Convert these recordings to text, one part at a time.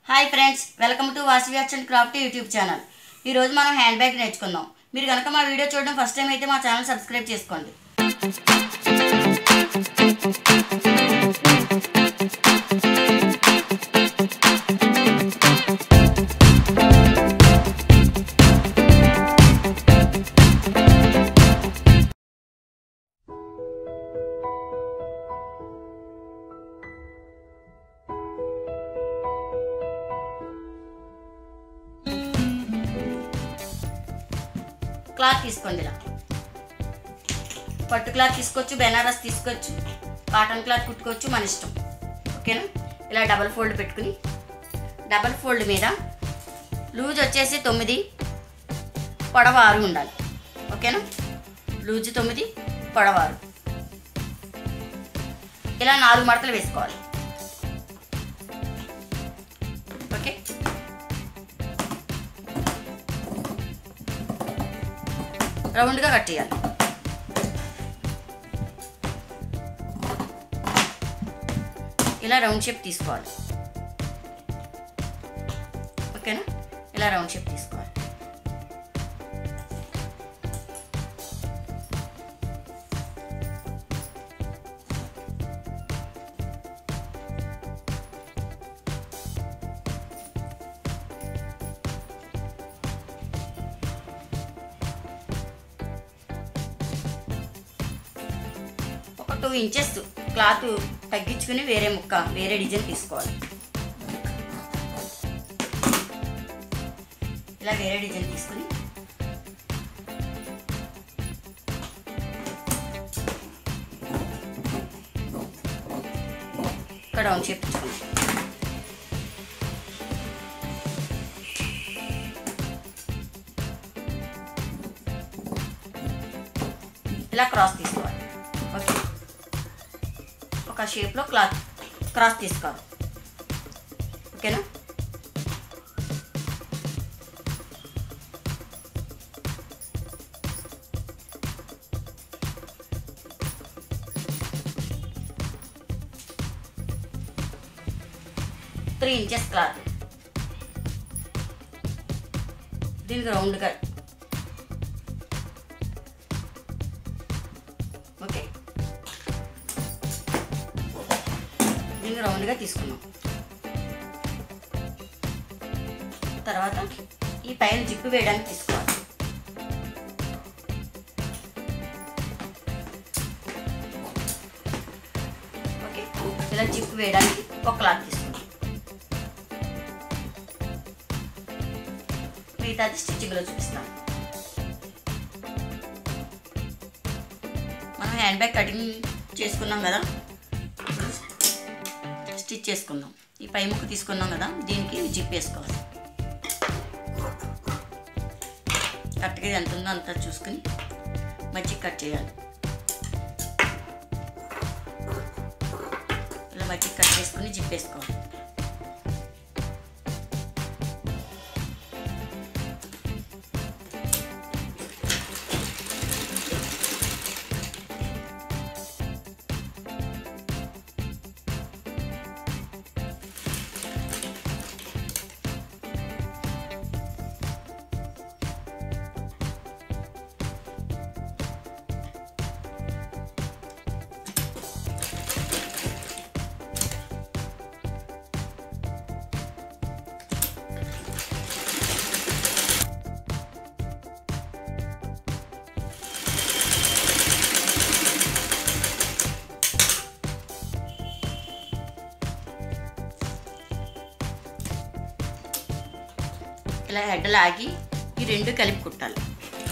Hi friends welcome to వాసవ్యాచ్ and craft YouTube channel ఈరోజు మనం హ్యాండ్ బ్యాగ్ నేర్చుకుందాం మీరు కనుక మా వీడియో చూడడం ఫస్ట్ టైం అయితే మా ఛానల్ సబ్స్క్రైబ్ చేసుకోండి క్లాత్ తీసుకోండి ఇలా పట్టు క్లాత్ తీసుకోవచ్చు బెనారస్ తీసుకోవచ్చు కాటన్ క్లాత్ కుట్టుకోవచ్చు మన ఇష్టం ఓకేనా ఇలా డబల్ ఫోల్డ్ పెట్టుకుని డబల్ ఫోల్డ్ మీద లూజ్ వచ్చేసి తొమ్మిది పొడవ ఆరు ఉండాలి ఓకేనా లూజ్ తొమ్మిది పొడవ ఆరు ఇలా నాలుగు మడతలు వేసుకోవాలి ఓకే రౌండ్గా కట్ చేయాలి ఇలా రౌండ్ షేప్ తీసుకోవాలి ఓకేనా ఇలా రౌండ్ షేప్ తీసుకోవాలి ఒక టూ ఇంచెస్ క్లాత్ తగ్గించుకుని వేరే ముక్క వేరే డిజైన్ తీసుకోవాలి ఇలా వేరే డిజైన్ తీసుకుని ఇక్కడ డౌన్ చేపించుకోండి ఇలా క్రాస్ తీసుకోవాలి ఓకే ఒక షేప్లో క్లాత్ క్రాస్ తీసుకోవాలి ఓకేనా త్రీ ఇంచెస్ క్లాత్ దీనికి రౌండ్గా ఓకే దీన్ని రౌండ్గా తీసుకున్నాం తర్వాత ఈ పైన జిప్పు వేయడానికి తీసుకోవాలి ఓకే ఇలా జిప్పు వేయడానికి ఒక క్లాత్ తీసుకున్నాం మిగతాది స్టిచ్చింగ్లో చూపిస్తాం మనం హ్యాండ్ బ్యాగ్ కటింగ్ చేసుకున్నాం కదా స్టిచ్ చేసుకుందాం ఈ పై ముక్కు తీసుకున్నాం కదా దీనికి జిప్ వేసుకోవాలి కరెక్ట్గా ఇది ఎంత ఉందో అంతా చూసుకుని మధ్య కట్ చేయాలి ఇలా మధ్య కట్ చేసుకుని జిప్ వేసుకోవాలి ఇలా హెడ్ లాగి ఈ రెండు కలిపి కుట్టాలి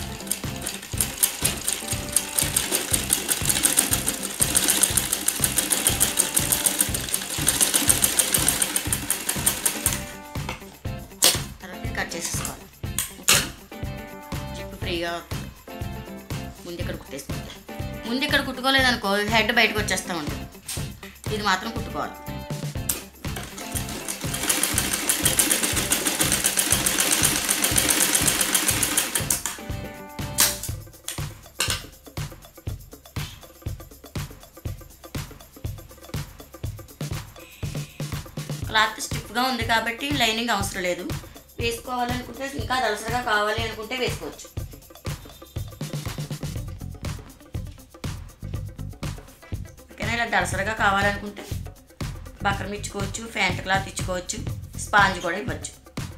తర్వాత కట్ చేసేసుకోవాలి జిప్పు ఫ్రీగా ముందు ఇక్కడ కుట్టేసుకోవాలి ముందు ఇక్కడ కుట్టుకోలేదనుకో హెడ్ బయటకు వచ్చేస్తూ ఉంటుంది ఇది మాత్రం కుట్టుకోవాలి క్లాత్ స్టిఫ్గా రఫ్గా ఉంది కాబట్టి లైనింగ్ అవసరం లేదు వేసుకోవాలనుకుంటే ఇంకా దలసరిగా కావాలి అనుకుంటే వేసుకోవచ్చు ఓకేనా ఇలా దలసరిగా కావాలనుకుంటే బకరం ఇచ్చుకోవచ్చు ఫ్యాంట్ క్లాత్ ఇచ్చుకోవచ్చు స్పాంజ్ కూడా ఇవ్వచ్చు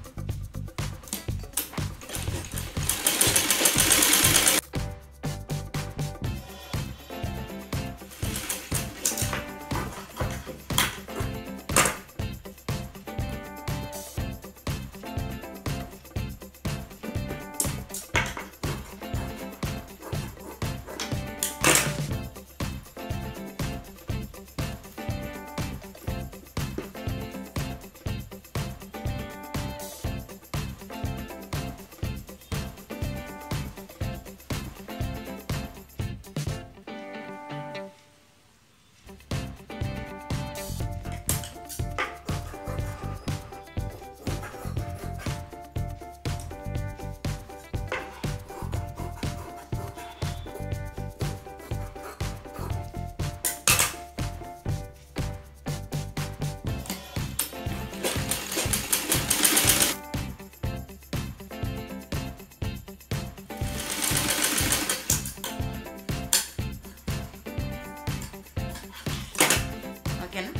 ఓకేనా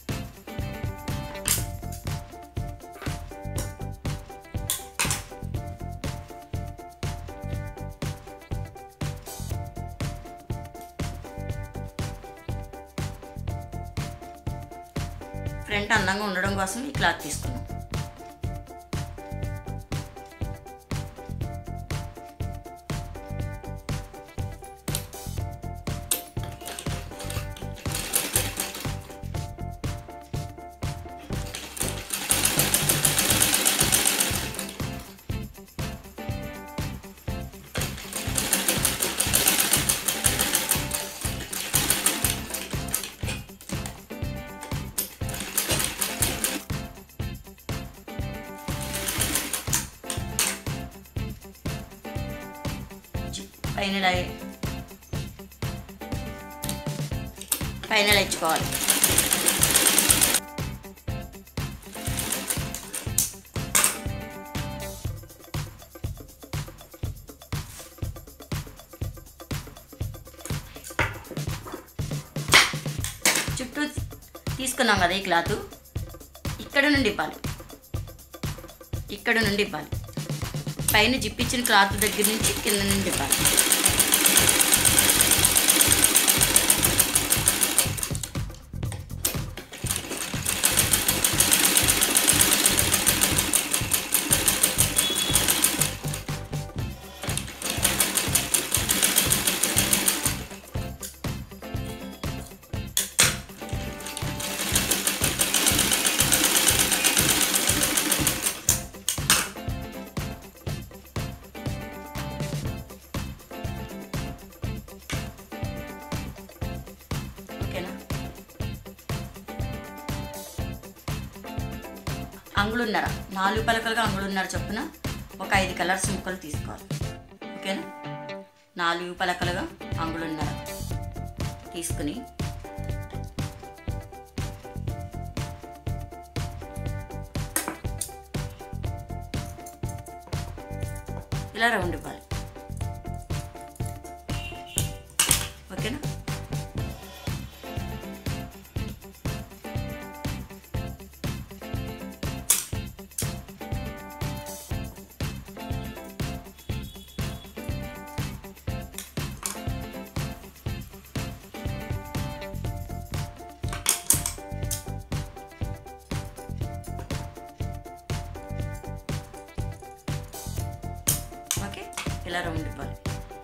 ఫ్రంట్ అందంగా ఉండడం కోసం ఈ క్లాత్ తీసుకున్నాం పైన ఇలా పైన ఇలా ఇచ్చుకోవాలి చుట్టూ తీసుకున్నాం కదా ఈ క్లాత్ ఇక్కడ నుండి ఇవ్వాలి ఇక్కడ నుండి ఇవ్వాలి పైన జిప్పిచ్చిన క్లాత్ దగ్గర నుంచి కింద నుండి ఇవ్వాలి ఓకేనా అంగుళన్నర నాలుగు పలకలుగా అంగుళన్నర చొప్పున ఒక ఐదు కలర్స్ ముక్కలు తీసుకోవాలి ఓకేనా నాలుగు పలకలుగా అంగుళన్నర తీసుకుని ఇలా రౌండ్ ఇవ్వాలి ఓకేనా ఓకే ఇలా రౌండ్ ఇవ్వాలి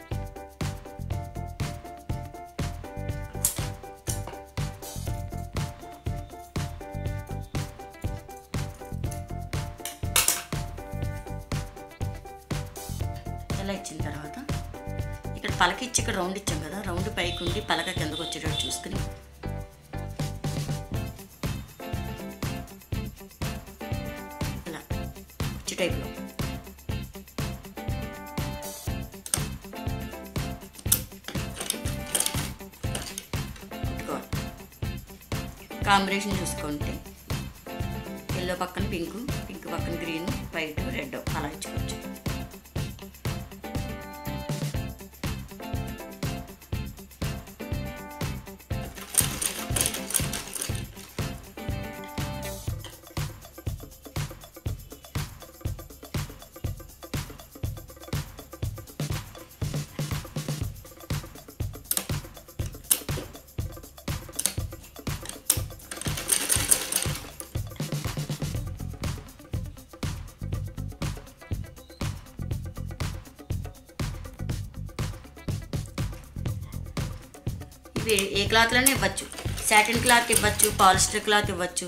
ఇలా ఇచ్చిన తర్వాత ఇక్కడ పలక ఇచ్చి ఇక్కడ రౌండ్ ఇచ్చాం కదా రౌండ్ పైకి ఉండి పలక కిందకు వచ్చేటట్టు చూసుకుని ఇలా కుచ్చు టైప్లో కాంబినేషన్ చూసుకుంటే ఎల్లో పక్కన పింక్ పింక్ పక్కన గ్రీన్ వైట్ రెడ్ అలా ఇచ్చుకోవచ్చు ఇవి ఏ క్లాత్లోనే ఇవ్వచ్చు సాటిన్ క్లాత్ ఇవ్వచ్చు పాలిస్టర్ క్లాత్ ఇవ్వచ్చు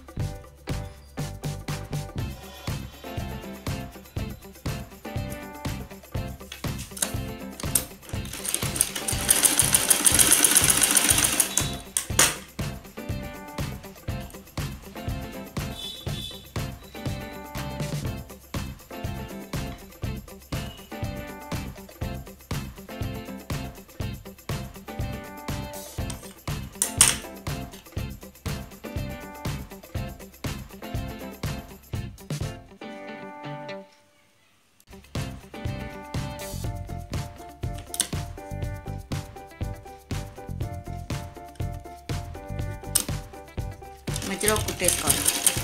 మధ్యలో ఒక కుట్టేసుకోవాలి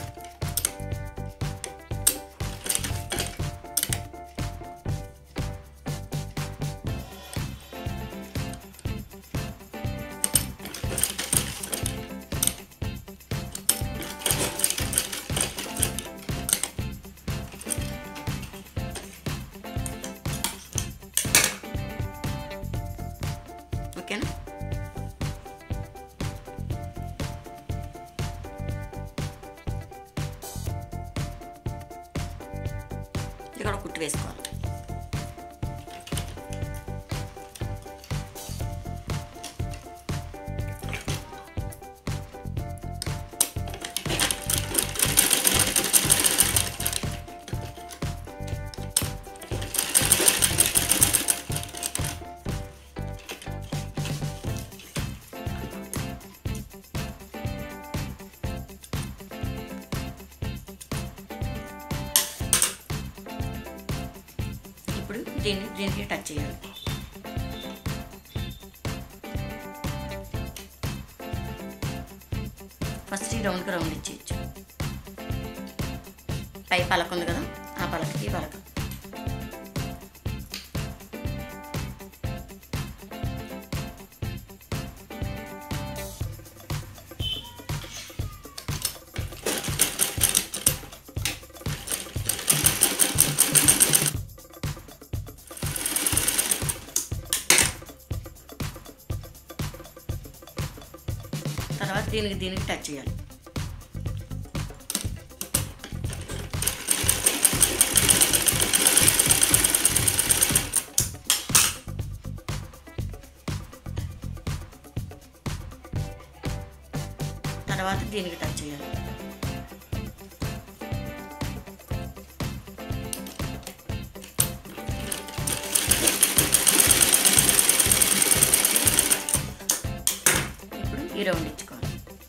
ఓకేనా ఇక్కడ కుట్టు వేసుకోవాలి ఇప్పుడు దీన్ని దీనికి టచ్ చేయాలి ఫస్ట్ ఈ రౌండ్కి రౌండ్ ఇచ్చేయచ్చు పై పలక ఉంది కదా ఆ పలకకి ఈ పలక తర్వాత దీనికి దీనికి టచ్ చేయాలి తర్వాత దీనికి టచ్ చేయాలి ఇప్పుడు ఈ రౌండ్ ఇచ్చుకోవాలి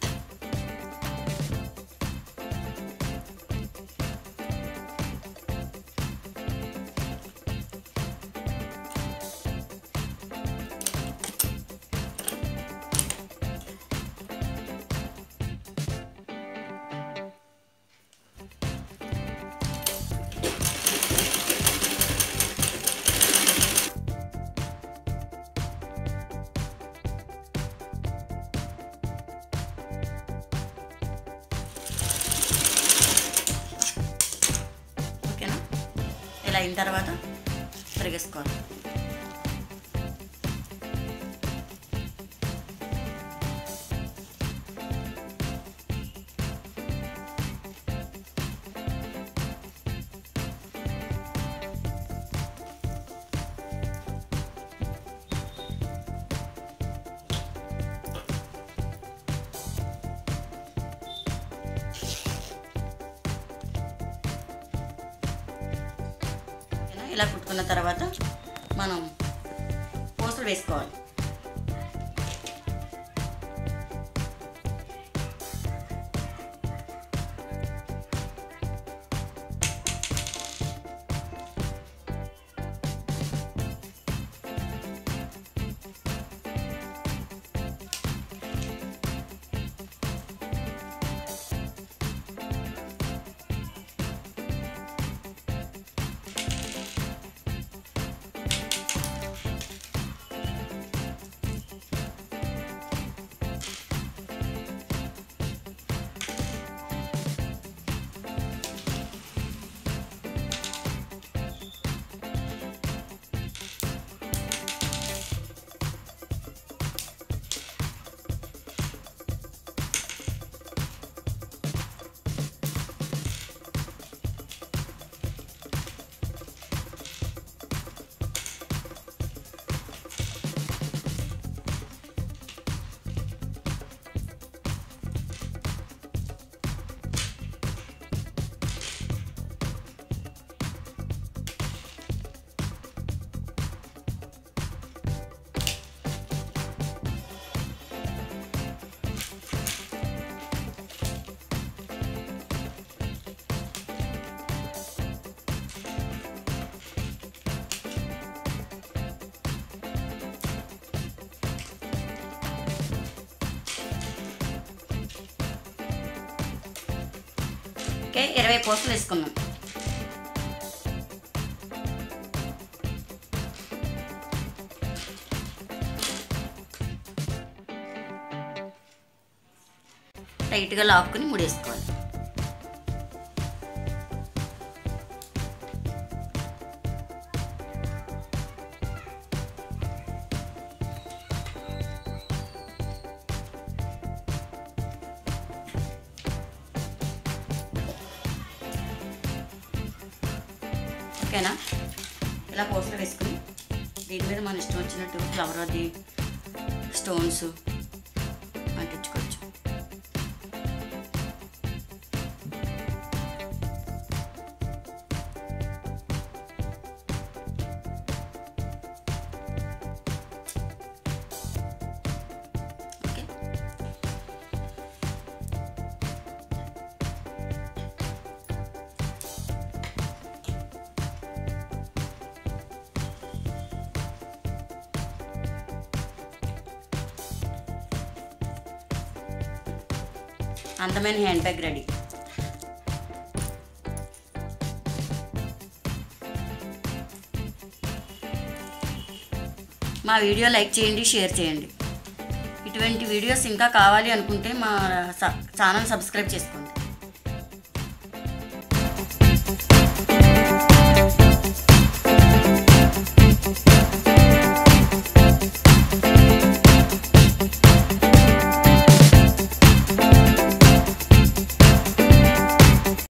ఓకేనా ఇలా అయిన తర్వాత తిరిగేసుకోవాలి ఓకేనా? ఇలా కుట్టుకున్న తర్వాత మనం పూసలు వేసుకోవాలి ఓకే ఇరవై పూసలు వేసుకున్నాం టైట్గా లాక్కుని ముడేసుకోవాలి ఓకేనా ఇలా పూసలు వేసుకుని దీని మీద మన ఇష్టం వచ్చినట్టు ఫ్లవర్ అది స్టోన్స్ అంటించుకోవచ్చు ఓకే అందమైన హ్యాండ్ బ్యాగ్ రెడీ మా వీడియో లైక్ చేయండి షేర్ చేయండి ఇటువంటి వీడియోస్ ఇంకా కావాలి అనుకుంటే మా స- ఛానల్ సబ్స్క్రైబ్ చేసుకోండి